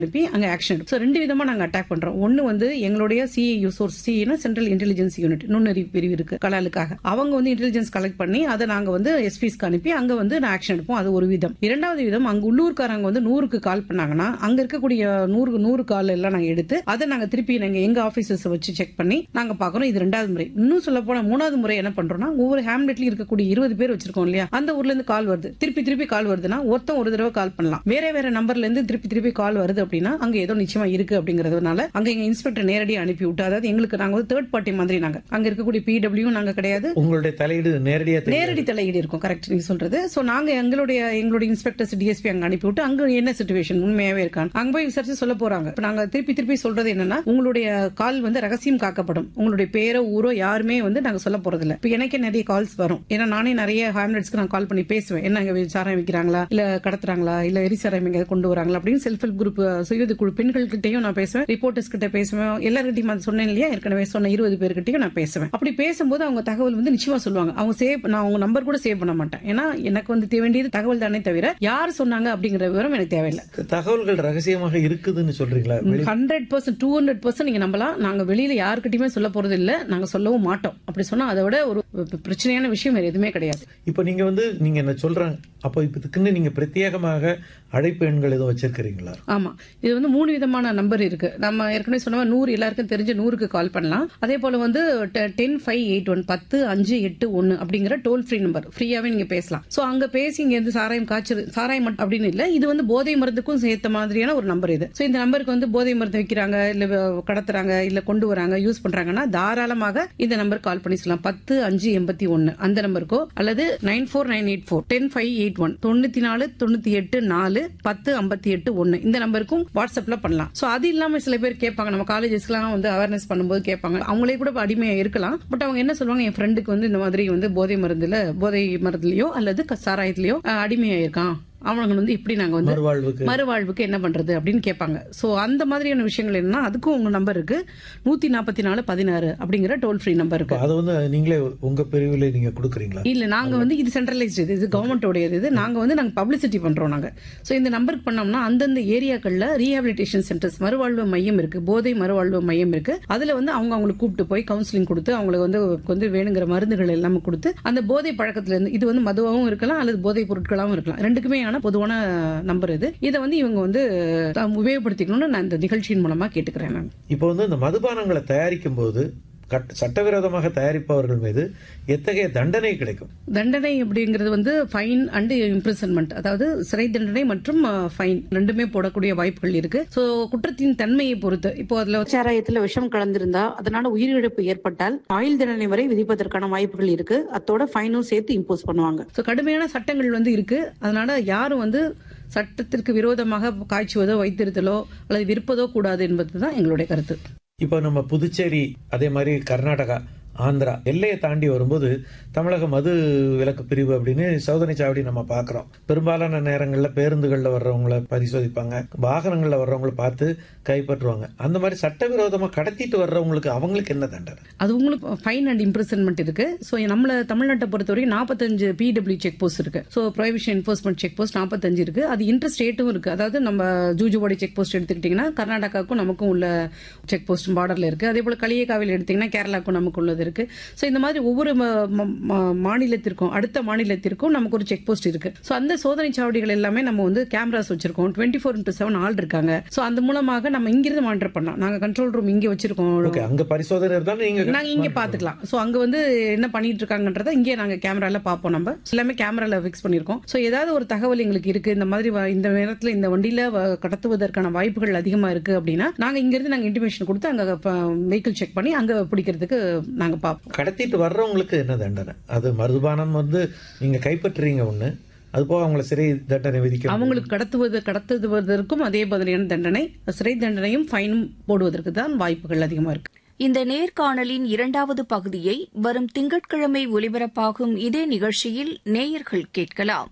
அனுப்பி அங்க action so ரெண்டு விதமா நாங்க அட்டாக் பண்றோம் ஒன்னு வந்து எங்களுடைய சிஐயு சோர்ஸ் சிஐனா சென்ட்ரல் இன்டெலிஜென்ஸ் யூனிட் நுண்ணறிவு பிரிவு இருக்கு கலாலுக்காக அவங்க வந்து இன்டெலிஜென்ஸ் கலெக்ட் பண்ணி அதை நாங்க வந்து எஸ்பிஸ்க்கு அனுப்பி அங்க வந்து ஆக்ஷன் எடுப்போம் அது ஒரு விதம் இரண்டாவது விதம் அங்க உள்ளூர்காரங்க வந்து நூறுக்கு கால் பண்ணாங்கன்னா அங்க இருக்கக்கூடிய நூறு நூறு கால் எல்லாம் நாங்க எடுத்து அதை நாங்க திருப்பி நாங்க எங்க ஆபீசர்ஸ் வச்சு செக் பண்ணி நாங்க பாக்குறோம் இது ரெண்டாவது முறை இன்னும் சொல்ல போனா மூணாவது முறை என்ன பண்றோம்னா ஒவ்வொரு ஹேம்லெட்லயும் இருக்கக்கூடிய இருபது பேர் வச்சிருக்கோம் இல்லையா அந்த ஊர்ல இருந்து கால் வருது திருப்பி திருப்பி கால் வருதுன்னா ஒருத்தன் ஒரு தடவை கால் பண்ணலாம் வேற வேற நம்பர்ல இருந்து திருப்பி திருப்பி கால் வருது அப்படின்னா அங்க ஏதோ நிச்சயமா இருக்கு அப்படிங்கறதுனால அங்க எங்க இன்ஸ்பெக்டர் நேரடியாக அனுப்பி விட்டு அதாவது எங்களுக்கு நாங்க வந்து தேர்ட் பார்ட்டி மாதிரி நாங்க அங்க இருக்கக்கூடிய பிடபிள்யூ நாங்க கிடையாது உங்களுடைய தலையீடு நேரடியா தெரியாது. நேரடி தலையீடு இருக்கும் கரெக்ட் நீங்க சொல்றது சோ நாங்க எங்களுடைய எங்களுடைய இன்ஸ்பெக்டர்ஸ் டிஎஸ்பி அங்க அனுப்பி விட்டு அங்க என்ன சுச்சுவேஷன் உண்மையாவே இருக்கான் அங்க போய் விசாரிச்சு சொல்ல போறாங்க இப்ப நாங்க திருப்பி திருப்பி சொல்றது என்னன்னா உங்களுடைய கால் வந்து ரகசியம் காக்கப்படும் உங்களுடைய பேரோ ஊரோ யாருமே வந்து நாங்க சொல்ல போறது இல்ல இப்ப எனக்கே நிறைய கால்ஸ் வரும் ஏன்னா நானே நிறைய ஹேம்லெட்ஸ்க்கு நான் கால் பண்ணி பேசுவேன் என்ன இங்க சாராயம் விற்கிறாங்களா இல்ல கடத்துறாங்களா இல்ல எரிசாராயம் எங்க கொண்டு வராங்களா அப்படின்னு செல்ஃப் ஹெல்ப் குரூப் சுயது குழு பெண்கள் கிட்டயும் நான் பேசுவேன் ரிப்போர்ட்டர்ஸ் கிட்ட பேசுவேன் எல்லார்கிட்டயும் அது சொன்னேன் இல்லையா ஏற்கனவே சொன்ன இருபது பேர்கிட்டயும் நான் பேசுவேன் அப்படி பேசும்போது அவங்க தகவல் வந்து நிச்சயமா சொல்லுவாங்க அவங்க சேவ் நான் அவங்க நம்பர் கூட சேவ் பண்ண மாட்டேன் ஏன்னா எனக்கு வந்து தே- வேண்டியது தகவல் தானே தவிர யார் சொன்னாங்க அப்படிங்கிற விவரம் எனக்கு தேவையில்லை தகவல்கள் ரகசியமாக இருக்குதுன்னு சொல்றீங்களா வெளி- hundred percent to hundred percent நீங்க நம்பலாம் நாங்க வெளியில யாருக்கிட்டயுமே சொல்ல போறது இல்ல நாங்க சொல்லவும் மாட்டோம் அப்படி சொன்னா அதை விட ஒரு பிரச்சனையான விஷயம் வேற எதுவுமே கிடையாது இப்ப நீங்க வந்து நீங்க என்ன சொல்றாங்க அப்ப இப்ப இதுக்குன்னு நீங்க பிரத்யேகமாக அழைப்பு எண்கள் எதுவும் வச்சிருக்கிறீங்களா ஆமா இது வந்து மூணு விதமான நம்பர் இருக்கு நம்ம ஏற்கனவே சொன்ன மாதிரி நூறு எல்லாருக்கும் தெரிஞ்ச நூறுக்கு கால் பண்ணலாம் அதே போல வந்து டென் ஃபைவ் எயிட் ஒன் பத்து அஞ்சு எட்டு ஒன்னு அப்படிங்கிற டோல் ஃப்ரீ நம்பர் ஃப்ரீயாவே நீங்க பேசலாம் சோ அங்க பேசி இங்க இருந்து சாராயம் காய்ச்சல் சாராயம் மட்டும் அப்படின்னு இல்ல இது வந்து போதை மருந்துக்கும் சேர்த்த மாதிரியான ஒரு நம்பர் இது சோ இந்த நம்பருக்கு வந்து போதை மருந்து விற்கிறாங்க இல்ல வ- கடத்துறாங்க இல்ல கொண்டு வராங்க யூஸ் பண்றாங்கன்னா தாராளமாக இந்த நம்பர் கால் பண்ணி சொல்லலாம் பத்து அஞ்சு எண்பத்தி ஒன்னு அந்த நம்பருக்கோ அல்லது nine four nine eight four ten five eight one தொண்ணூத்தி நாலு தொண்ணூத்தி எட்டு நாலு பத்து ஐம்பத்தி எட்டு ஒன்னு இந்த நம்பருக்கும் வாட்ஸ்அப்ல பண்ணலாம் சோ அது இல்லாம சில பேர் கேட்பாங்க நம்ம காலேஜஸ்க்குலாம் வந்து அவேர்னஸ் பண்ணும்போது கேட்பாங்க அவங்களே கூட இப்ப அடிமையா இருக்கலாம் பட் அவங்க என்ன சொல்லுவாங்க என் ஃப்ரெண்டுக்கு வந்து இந்த மாதிரி வந்து போதை மருந்துல போதை மருந்துலயோ அல்லது க- சாராயத்திலயோ அஹ், அடிமையா இருக்கான் அவங்க வந்து இப்படி நாங்க வந்து மறுவாழ்வுக்கு மறுவாழ்வுக்கு என்ன பண்றது அப்படின்னு கேட்பாங்க சோ அந்த மாதிரியான விஷயங்கள் என்னன்னா அதுக்கும் உங்க நம்பர் இருக்கு நூத்தி நாற்பத்தி நாலு பதினாறு அப்படிங்கிற டோல் ஃப்ரீ நம்பர் இருக்கு இப்ப அதை வந்து நீங்களே உங்க பிரிவுல நீங்க கொடுக்குறீங்களா இல்ல நாங்க வந்து இது சென்ட்ரலைஸ்ட் இது இது கவர்மெண்டோடையது இது நாங்க வந்து நாங்க பப்ளிசிட்டி பண்றோம் நாங்க சோ இந்த நம்பருக்கு பண்ணோம்னா அந்தந்த ஏரியாக்கள்ல ரீஹாபிலிட்டேஷன் சென்டர்ஸ் மறுவாழ்வு மையம் இருக்கு போதை மறுவாழ்வு மையம் இருக்கு அதுல வந்து அவங்க அவங்களுக்கு கூப்பிட்டு போய் கவுன்சிலிங் கொடுத்து அவங்களுக்கு வந்து வந்து வேணுங்கிற மருந்துகள் எல்லாமே கொடுத்து அந்த போதை பழக்கத்துல இருந்து இது வந்து மதுவாகவும் இருக்கலாம் அல்லது போதை பொருட்களாகவும் இருக்கலாம் ரெண்டுக்குமே ஆன பொதுவான நம்பர் இது இதை வந்து இவங்க வந்து தாம் உபயோகப்படுத்திக்கணும்னு நான் இந்த நிகழ்ச்சியின் மூலமா கேட்டுக்கிறேன் நான் இப்போ வந்து இந்த மதுபானங்களை தயாரிக்கும் போது கட்- சட்டவிரோதமாக தயாரிப்பவர்கள் மீது எத்தகைய தண்டனை கிடைக்கும் தண்டனை அப்படிங்கிறது வந்து ஃபைன் அண்ட் இம்ப்ரிசன்மெண்ட் அதாவது சிறை தண்டனை மற்றும் ஃபைன் ரெண்டுமே போடக்கூடிய வாய்ப்புகள் இருக்கு சோ குற்றத்தின் தன்மையை பொறுத்து இப்போ அதுல சாராயத்துல விஷம் கலந்திருந்தா அதனால உயிரிழப்பு ஏற்பட்டால் ஆயுள் தண்டனை வரை விதிப்பதற்கான வாய்ப்புகள் இருக்கு அத்தோட ஃபைனும் சேர்த்து இம்போஸ் பண்ணுவாங்க சோ கடுமையான சட்டங்கள் வந்து இருக்கு அதனால யாரும் வந்து சட்டத்திற்கு விரோதமாக காய்ச்சுவதோ வைத்திருத்தலோ அல்லது விற்பதோ கூடாது என்பதுதான் எங்களுடைய கருத்து இப்போ நம்ம புதுச்சேரி அதே மாதிரி கர்நாடகா ஆந்திரா எல்லையை தாண்டி வரும்போது தமிழக மது விலக்கு பிரிவு அப்படின்னு சோதனை சாவடி நம்ம பார்க்கிறோம் பெரும்பாலான நேரங்கள்ல பேருந்துகள்ல வர்றவங்கள பரிசோதிப்பாங்க வாகனங்கள்ல வர்றவங்கள பார்த்து கைப்பற்றுவாங்க அந்த மாதிரி சட்டவிரோதமா கடத்திட்டு வர்றவங்களுக்கு அவங்களுக்கு என்ன தண்டனை அது உங்களுக்கு ஃபைன் அண்ட் இம்ப்ரெசன்மெண்ட் இருக்கு ஸோ நம்மள தமிழ்நாட்டை பொறுத்த வரைக்கும் நாற்பத்தஞ்சு பிடபிள்யூ செக் போஸ்ட் இருக்கு so prohibition enforcement check post நாற்பத்தஞ்சு இருக்கு அது இன்டர் ஸ்டேட்டும் இருக்கு அதாவது நம்ம ஜூஜுவாடி செக் போஸ்ட் எடுத்துக்கிட்டீங்கன்னா கர்நாடகாவுக்கும் நமக்கும் உள்ள செக் போஸ்ட் பார்டர்ல இருக்கு அதே போல களியக்காவில் எடுத்தீங்கன்னா கேரளாவுக்கும் நமக்கு உள்ளது இருக்கு ஸோ இந்த மாதிரி ஒவ்வொரு ம- ம- ம- மாநிலத்திற்கும் அடுத்த மாநிலத்திற்கும் நமக்கு ஒரு செக் போஸ்ட் இருக்கு ஸோ அந்த சோதனை சாவடிகள் எல்லாமே நம்ம வந்து கேமராஸ் வச்சிருக்கோம் டுவெண்ட்டி ஃபோர் இன்டூ செவன் ஆள் இருக்காங்க ஸோ அந்த மூலமாக நம்ம இங்கிருந்து மானிட்டர் பண்ணலாம் நாங்க கண்ட்ரோல் ரூம் இங்க வச்சிருக்கோம் ஓகே அங்க பரிசோதனை இருந்தாலும் நீங்க நாங்க இங்க பாத்துக்கலாம் சோ அங்க வந்து என்ன பண்ணிட்டு இருக்காங்கன்றத இங்கே நாங்க கேமரால பாப்போம் நம்ம எல்லாமே கேமரால ஃபிக்ஸ் பண்ணிருக்கோம் சோ ஏதாவது ஒரு தகவல் எங்களுக்கு இருக்கு இந்த மாதிரி வ- இந்த நேரத்துல இந்த வண்டியில வ- கடத்துவதற்கான வாய்ப்புகள் அதிகமா இருக்கு அப்படின்னா நாங்க இங்க இருந்து நாங்க இன்டிமேஷன் கொடுத்து அங்க வெஹிக்கிள் செக் பண்ணி அங்க பிடிக்கிறதுக்கு நாங்க பாப்போம் கடத்திட்டு வர்றவங்களுக்கு என்ன தண்டனை அது மதுபானம் வந்து நீங்க கைப்பற்றுறீங்க ஒண்ணு அது போக அவங்கள சிறை தண்டனை விதிக்க அவங்களுக்கு கடத்துவது கடத்துவதற்கும் அதே மாதிரியான தண்டனை சிறை தண்டனையும் ஃபைனும் போடுவதற்கு தான் வாய்ப்புகள் அதிகமா இருக்கு இந்த நேர்காணலின் இரண்டாவது பகுதியை வரும் திங்கட்கிழமை ஒலிபரப்பாகும் இதே நிகழ்ச்சியில் நேயர்கள் கேட்கலாம்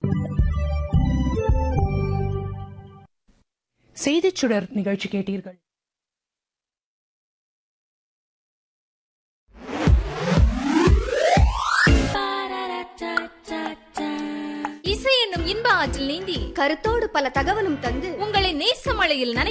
செய்திச் சுடர் நிகழ்ச்சி கேட்டீர்கள் இசை என்னும் இன்ப ஆற்றில் நீந்தி கருத்தோடு பல தகவலும் தந்து உங்களை நேசமழையில் நனை